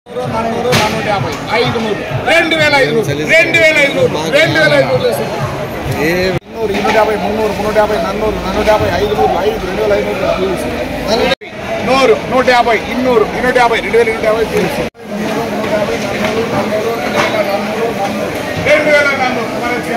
నాన్నూరు నాన్నూట యాభై ఐదు నూరు రెండు వేల ఐదు నూరు రెండు వేల ఐదు నూరు రెండు వేల ఐదు నూరు ఇన్నూరు ఇన్నూట యాభై మున్నూరు మున్నూట యాభై నన్నూరు నన్నూట యాభై ఐదు నూరు ఐదు రెండు వేల ఐదు నూరు నూరు నూట యాభై ఇన్నూరు ఇన్నూట యాభై రెండు వేల ఇన్నూట యాభై తీరుసు రెండు వేల నన్నూరు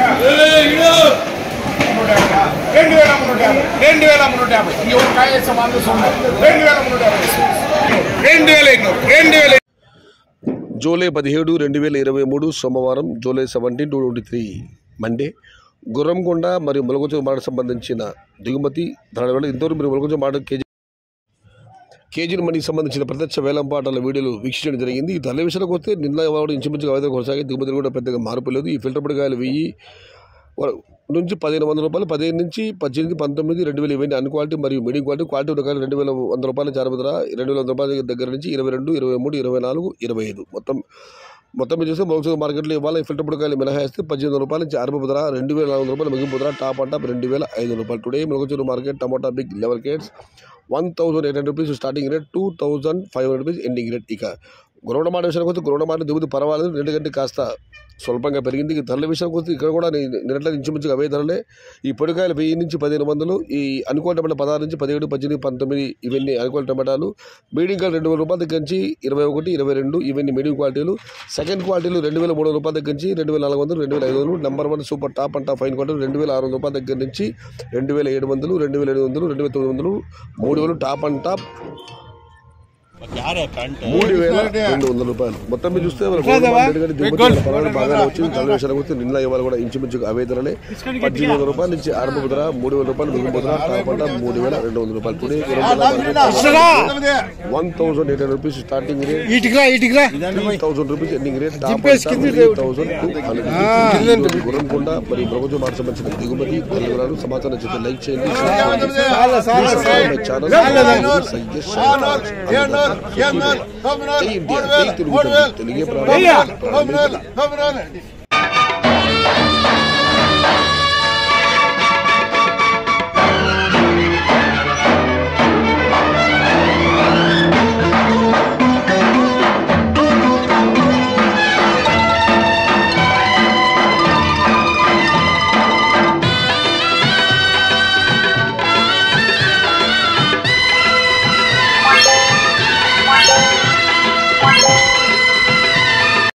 రెండు వేల మున్నూట యాభై రెండు వేల మున్నూట యాభై ఈ ఒక కాయ సమానం రెండు వేల మున్నూట యాభై రెండు వేల ఎన్నూరు రెండు వేల జూలై పదిహేడు రెండు వేల ఇరవై మూడు సోమవారం July seventeen two twenty three Monday Gurramkonda మరియు ములగొచ్చు మాట సంబంధించిన దిగుమతి ధరల వేళ ఇంతవరకు మీరు ములగొచ్చు మాట కేజీ కేజీ మనీకి సంబంధించిన ప్రత్యక్ష వేలంపాటల వీడియోలు వీక్షించడం జరిగింది ఈ ధరల విషయానికి వస్తే నిన్న వాడు ఇంచుమించుగా ఆవేదన కొనసాగి దిగుమతులు కూడా పెద్దగా మార్పు లేదు ఈ ఫిల్టర్ పొడికాయలు వెయ్యి వ- నుంచి పదిహేను వందల రూపాయలు పదిహేను నుంచి పద్దెనిమిది పంతొమ్మిది రెండు వేలు ఇవన్నీ అన్ క్వాలిటీ మరియు మీడియం క్వాలిటీ క్వాలిటీ రకాలు రెండు వేల వంద రూపాయల చారు ధర రెండు వేల వంద రూపాయల దగ్గర నుంచి ఇరవై రెండు ఇరవై మూడు ఇరవై నాలుగు ఇరవై ఐదు మొత్తం మొత్తం మీద చూస్తే మౌసూర్ మార్కెట్లో ఇవాళ ఈ ఫిల్టర్ పొడికాయలు మినహాయిస్తే పద్దెనిమిది వందల రూపాయల నుంచి అరవై ధర రెండు వేల నాలుగు వందల రూపాయలు ముగింపు ధర టాప్ అండ్ టాప్ రెండు వేల ఐదు వందల రూపాయలు టుడే ములగచూరు market tomato big level crates one thousand eight hundred rupees starting rate two thousand five hundred rupees ending rate ఇక గురవడ మాట విషయానికి వస్తే గురవడ మాట దిగుబడి పర్వాలేదు రెండు గంటకి కాస్త స్వల్పంగా పెరిగింది ఇక ధరల విషయానికి వస్తే ఇక్కడ కూడా నిన్నట్ల ఇంచుమించుగా అవే ధరలే ఈ పొడికాయలు వెయ్యి నుంచి పదిహేను వందలు ఈ అనుకోని టమాటా పదహారు నుంచి పదిహేడు పద్దెనిమిది పంతొమ్మిది ఇవన్నీ అనుకోని టమాటాలు మీడియం క్వాలిటీ రెండు వేల రూపాయల దగ్గర నుంచి ఇరవై ఒకటి ఇరవై రెండు ఇవన్నీ మీడియం క్వాలిటీలు సెకండ్ క్వాలిటీలు రెండు వేల మూడు వందల రూపాయల దగ్గర నుంచి రెండు వేల నాలుగు వందలు రెండు వేల ఐదు వందలు number one super top and top fine quality రెండు వేల ఆరు వందల రూపాయల దగ్గర నుంచి రెండు వేల ఏడు వందలు రెండు వేల ఎనిమిది వందలు రెండు వేల తొమ్మిది వందలు మూడు వేలు టాప్ అండ్ టాప్ మూడు వేల రెండు వందల రూపాయలు మొత్తం మీద చూస్తే మన గోల్డ్ మార్కెట్ కానీ దిగుమతి ధర పర్వాలేదు బాగానే వచ్చింది ధరల విషయానికి వస్తే నిన్న ఇవాళ కూడా ఇంచుమించుగా అవే ధరలే పద్దెనిమిది వందల రూపాయల నుంచి ఆరంభ ధర మూడు వేల రూపాయలు మిగిలిన ధర టాప్ అండ్ టాప్ మూడు వేల రెండు వందల రూపాయలు today one thousand eight hundred rupees starting rate ఇటుకరా ఇటుకరా three thousand rupees ending rate top three thousand two hundred Gurramkonda మరియు ప్రభుత్వం మాట సంబంధించిన దిగుమతి ధరలు సమాచారం చేస్తే లైక్ చేయండి ఛానల్ తెలుగే ప్రారంభం